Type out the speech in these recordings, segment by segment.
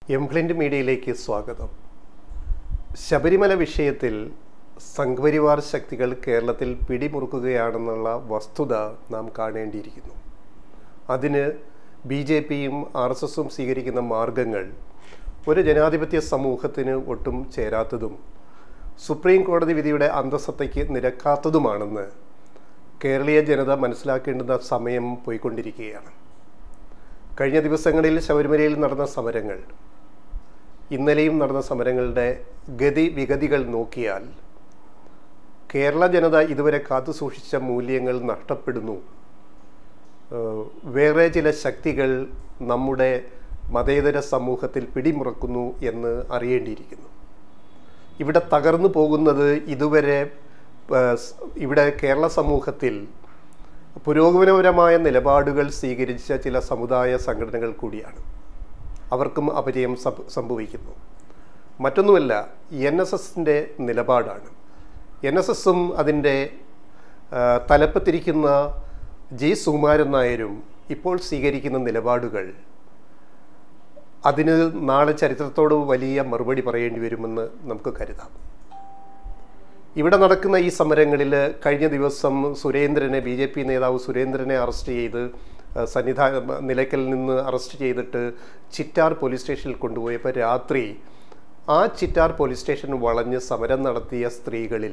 എംപ്ലിൻ്റ് മീഡിയയിലേക്ക് സ്വാഗതം ശബരിമല വിഷയത്തിൽ സംഘപരിവാർ ശക്തികൾ കേരളത്തിൽ പിടിമുറുക്കുകയാണെന്നുള്ള വസ്തുത നാം കാണേണ്ടിയിരിക്കുന്നു അതിന് ബി ജെ പിയും ആർ എസ് എസും സ്വീകരിക്കുന്ന മാർഗങ്ങൾ ഒരു ജനാധിപത്യ സമൂഹത്തിന് ഒട്ടും ചേരാത്തതും സുപ്രീം കോടതി വിധിയുടെ അന്തസത്തയ്ക്ക് നിരക്കാത്തതുമാണെന്ന് കേരളീയ ജനത മനസ്സിലാക്കേണ്ടുന്ന സമയം പോയിക്കൊണ്ടിരിക്കുകയാണ് കഴിഞ്ഞ ദിവസങ്ങളിൽ ശബരിമലയിൽ നടന്ന സമരങ്ങൾ ഇന്നലെയും നടന്ന സമരങ്ങളുടെ ഗതി വിഗതികൾ നോക്കിയാൽ കേരള ജനത ഇതുവരെ കാത്തു സൂക്ഷിച്ച മൂല്യങ്ങൾ നഷ്ടപ്പെടുന്നു ഏഹ് വേറെ ചില ശക്തികൾ നമ്മുടെ മതേതര സമൂഹത്തിൽ പിടിമുറക്കുന്നു എന്ന് അറിയേണ്ടിയിരിക്കുന്നു ഇവിടെ തകർന്നു പോകുന്നത് ഇതുവരെ ഏഹ് സ് ഇവിടെ കേരള സമൂഹത്തിൽ പുരോഗമനപരമായ നിലപാടുകൾ സ്വീകരിച്ച ചില സമുദായ സംഘടനകൾ കൂടിയാണ് അവർക്കും അപജയം സംഭ- സംഭവിക്കുന്നു മറ്റൊന്നുമല്ല എൻ എസ് എസിൻ്റെ നിലപാടാണ് എൻ എസ് എസും അതിൻ്റെ ആ, തലപ്പത്തിരിക്കുന്ന ജി സുകുമാരൻ നായരും ഇപ്പോൾ സ്വീകരിക്കുന്ന നിലപാടുകൾ അതിന് നാളെ ചരിത്രത്തോട് വലിയ മറുപടി പറയേണ്ടി വരുമെന്ന് നമുക്ക് കരുതാം ഇവിടെ നടക്കുന്ന ഈ സമരങ്ങളിൽ കഴിഞ്ഞ ദിവസം സുരേന്ദ്രനെ ബി ജെ പി നേതാവ് സുരേന്ദ്രനെ അറസ്റ്റ് ചെയ്ത് ആ, സന്നിധാന നിലയ്ക്കൽ നിന്ന് അറസ്റ്റ് ചെയ്തിട്ട് ചിറ്റാർ പോലീസ് സ്റ്റേഷനിൽ കൊണ്ടുപോയപ്പോൾ രാത്രി ആ ചിറ്റാർ പോലീസ് സ്റ്റേഷൻ വളഞ്ഞ് സമരം നടത്തിയ സ്ത്രീകളിൽ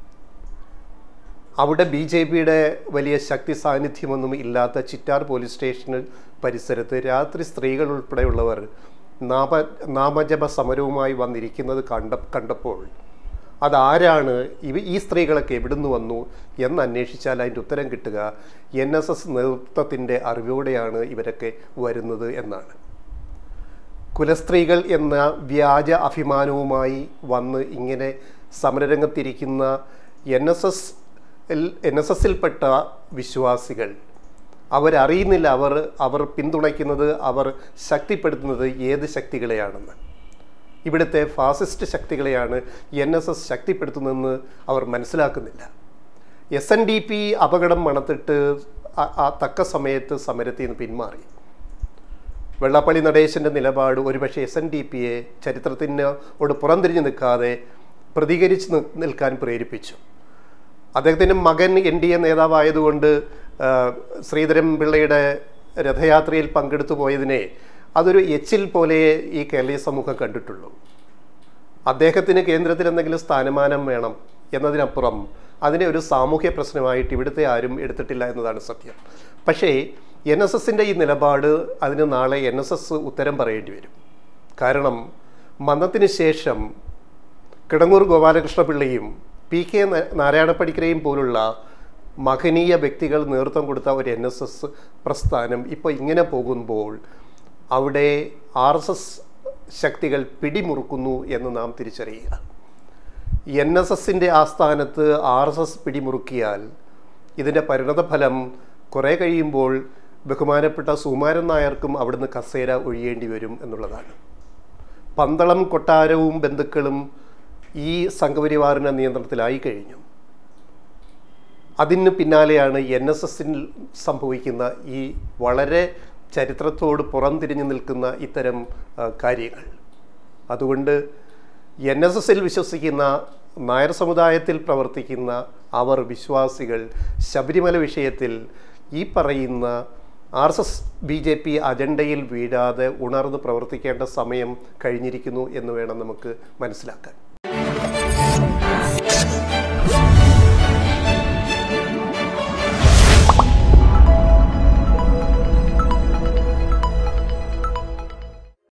അവിടെ ബി ജെ പിയുടെ വലിയ ശക്തി സാന്നിധ്യമൊന്നും ഇല്ലാത്ത ചിറ്റാർ പോലീസ് സ്റ്റേഷന് പരിസരത്ത് രാത്രി സ്ത്രീകൾ ഉൾപ്പെടെയുള്ളവർ നാമ നാമജപ സമരവുമായി വന്നിരിക്കുന്നത് കണ്ട കണ്ടപ്പോൾ അതാരാണ് ഇവ ഈ സ്ത്രീകളൊക്കെ എവിടുന്ന് വന്നു എന്ന് അന്വേഷിച്ചാൽ അതിൻ്റെ ഉത്തരം കിട്ടുക എൻ എസ് എസ് നേതൃത്വത്തിൻ്റെ അറിവോടെയാണ് ഇവരൊക്കെ വരുന്നത് എന്നാണ് കുലസ്ത്രീകൾ എന്ന വ്യാജ അഭിമാനവുമായി വന്ന് ഇങ്ങനെ സമരരംഗത്തിരിക്കുന്ന N S S N S എസിൽപ്പെട്ട വിശ്വാസികൾ അവരറിയുന്നില്ല അവർ അവർ പിന്തുണയ്ക്കുന്നത് അവർ ശക്തിപ്പെടുത്തുന്നത് ഏത് ശക്തികളെയാണെന്ന് ഇവിടുത്തെ ഫാസിസ്റ്റ് ശക്തികളെയാണ് എൻ എസ് എസ് ശക്തിപ്പെടുത്തുന്നതെന്ന് അവർ മനസ്സിലാക്കുന്നില്ല എസ് എൻ ഡി പി അപകടം മണത്തിട്ട് ആ- ആ തക്ക സമയത്ത് സമരത്തിൽ നിന്ന് പിന്മാറി വെള്ളാപ്പള്ളി നടേശൻ്റെ നിലപാട് ഒരുപക്ഷെ എസ് എൻ ഡി പിയെ ചരിത്രത്തിനോട് പുറംതിരിഞ്ഞു നിൽക്കാതെ പ്രതികരിച്ച് നി- നിൽക്കാൻ പ്രേരിപ്പിച്ചു അദ്ദേഹത്തിൻ്റെ മകൻ എൻ ഡി എ നേതാവായതുകൊണ്ട് ആ, ശ്രീധരൻ പിള്ളയുടെ രഥയാത്രയിൽ പങ്കെടുത്തു പോയതിനെ അതൊരു എച്ചിൽ പോലെ ഈ കേരളീയ സമൂഹം കണ്ടിട്ടുള്ളൂ അദ്ദേഹത്തിന് കേന്ദ്രത്തിൽ എന്തെങ്കിലും സ്ഥാനമാനം വേണം എന്നതിനപ്പുറം അതിനെ ഒരു സാമൂഹ്യ പ്രശ്നമായിട്ട് ഇവിടുത്തെ ആരും എടുത്തിട്ടില്ല എന്നതാണ് സത്യം പക്ഷേ എൻ എസ് എസിൻ്റെ ഈ നിലപാട് അതിന് നാളെ എൻ എസ് എസ് ഉത്തരം പറയേണ്ടി വരും കാരണം മന്നത്തിന് ശേഷം കിടങ്ങൂർ ഗോപാലകൃഷ്ണപിള്ളയും പി കെ ന- നാരായണ പണിക്കരെയും പോലുള്ള മഹനീയ വ്യക്തികൾ നേതൃത്വം കൊടുത്ത ഒരു എൻ എസ് എസ് പ്രസ്ഥാനം ഇപ്പോൾ ഇങ്ങനെ പോകുമ്പോൾ അവിടെ ആർ എസ് എസ് ശക്തികൾ പിടിമുറുക്കുന്നു എന്ന് നാം തിരിച്ചറിയുക എൻ എസ് എസിൻ്റെ ആസ്ഥാനത്ത് ആർ എസ് എസ് പിടിമുറുക്കിയാൽ ഇതിൻ്റെ പരിണതഫലം കുറേ കഴിയുമ്പോൾ ബഹുമാനപ്പെട്ട സുകുമാരൻ നായർക്കും അവിടുന്ന് കസേര ഒഴിയേണ്ടി വരും എന്നുള്ളതാണ് പന്തളം കൊട്ടാരവും ബന്ധുക്കളും ഈ സംഘപരിവാറിൻ്റെ നിയന്ത്രണത്തിലായി കഴിഞ്ഞു അതിന് പിന്നാലെയാണ് എൻ എസ് എസിൽ സംഭവിക്കുന്ന ഈ വളരെ ചരിത്രത്തോട് പുറംതിരിഞ്ഞു നിൽക്കുന്ന ഇത്തരം ആ, കാര്യങ്ങൾ അതുകൊണ്ട് എൻ എസ് എസിൽ വിശ്വസിക്കുന്ന നായർ സമുദായത്തിൽ പ്രവർത്തിക്കുന്ന അവർ വിശ്വാസികൾ ശബരിമല വിഷയത്തിൽ ഈ പറയുന്ന R S S B J P അജണ്ടയിൽ വീഴാതെ ഉണർന്ന് പ്രവർത്തിക്കേണ്ട സമയം കഴിഞ്ഞിരിക്കുന്നു എന്ന് വേണം നമുക്ക് മനസ്സിലാക്കാൻ